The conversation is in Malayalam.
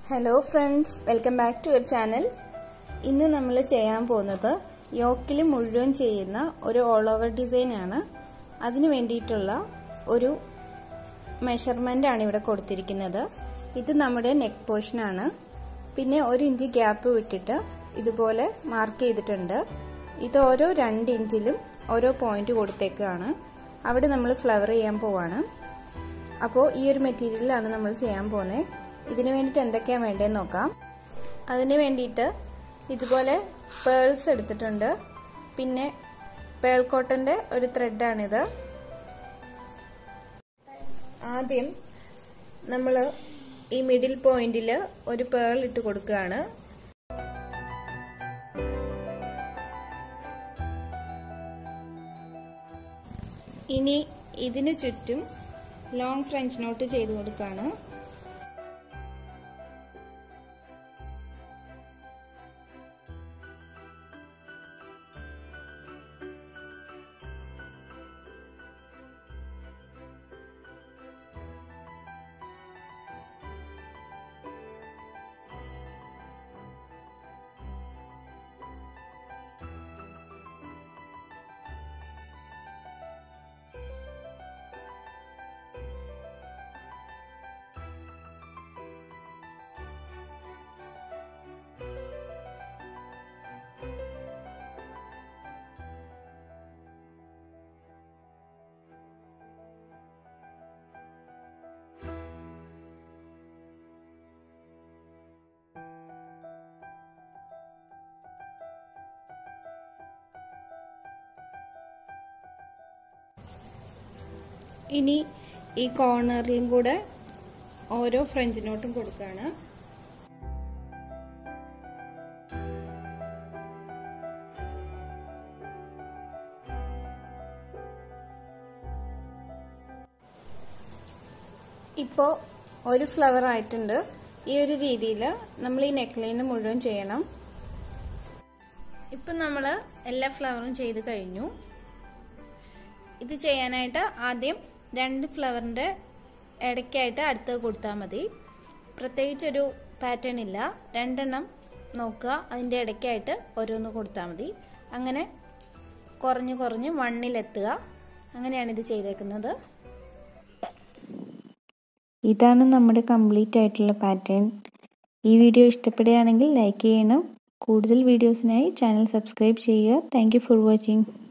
hello friends welcome back to your channel ഇന്ന് നമ്മൾ ചെയ്യാൻ പോകുന്നത് യോക്കിൽ മുഴുവൻ ചെയ്യുന്ന ഒരു ഓൾ ഓവർ ഡിസൈൻ ആണ് അതിന് വേണ്ടിയിട്ടുള്ള ഒരു മെഷർമെൻ്റ് ആണ് ഇവിടെ കൊടുത്തിരിക്കുന്നത് ഇത് നമ്മുടെ നെക്ക് പോർഷനാണ് പിന്നെ ഒരു ഇഞ്ച് ഗ്യാപ്പ് വിട്ടിട്ട് ഇതുപോലെ മാർക്ക് ചെയ്തിട്ടുണ്ട് ഇത് ഓരോ രണ്ട് ഇഞ്ചിലും ഓരോ പോയിന്റ് കൊടുത്തേക്കാണ് അവിടെ നമ്മൾ ഫ്ലവർ ചെയ്യാൻ പോവാണ് അപ്പോൾ ഈ ഒരു മെറ്റീരിയലാണ് നമ്മൾ ചെയ്യാൻ പോകുന്നത് ഇതിന് വേണ്ടിയിട്ട് എന്തൊക്കെയാണ് വേണ്ടതെന്ന് നോക്കാം അതിന് വേണ്ടിയിട്ട് ഇതുപോലെ പേൾസ് എടുത്തിട്ടുണ്ട് പിന്നെ പേൾ കോട്ടൻ്റെ ഒരു ത്രെഡാണിത് ആദ്യം നമ്മൾ ഈ മിഡിൽ പോയിന്റിൽ ഒരു പേൾ ഇട്ട് കൊടുക്കുകയാണ് ഇനി ഇതിന് ചുറ്റും ലോങ് ഫ്രഞ്ച് നോട്ട് ചെയ്ത് കൊടുക്കുകയാണ് ഇനി ഈ കോർണറിലും കൂടെ ഓരോ ഫ്രഞ്ച് നോട്ടും കൊടുക്കുകയാണ് ഇപ്പോൾ ഒരു ഫ്ലവർ ആയിട്ടുണ്ട് ഈ ഒരു രീതിയിൽ നമ്മൾ ഈ നെക്ലൈന് മുഴുവൻ ചെയ്യണം ഇപ്പം നമ്മൾ എല്ലാ ഫ്ലവറും ചെയ്ത് കഴിഞ്ഞു ഇത് ചെയ്യാനായിട്ട് ആദ്യം രണ്ട് ഫ്ലവറിൻ്റെ ഇടയ്ക്കായിട്ട് അടുത്തത് കൊടുത്താൽ മതി പ്രത്യേകിച്ചൊരു പാറ്റേൺ ഇല്ല രണ്ടെണ്ണം നോക്കുക അതിൻ്റെ ഇടയ്ക്കായിട്ട് ഓരോന്ന് കൊടുത്താൽ മതി അങ്ങനെ കുറഞ്ഞ് കുറഞ്ഞ് വണ്ണിലെത്തുക അങ്ങനെയാണ് ഇത് ചെയ്തേക്കുന്നത് ഇതാണ് നമ്മുടെ കംപ്ലീറ്റ് ആയിട്ടുള്ള പാറ്റേൺ ഈ വീഡിയോ ഇഷ്ടപ്പെടുകയാണെങ്കിൽ ലൈക്ക് ചെയ്യണം കൂടുതൽ വീഡിയോസിനായി ചാനൽ സബ്സ്ക്രൈബ് ചെയ്യുക താങ്ക് ഫോർ വാച്ചിങ്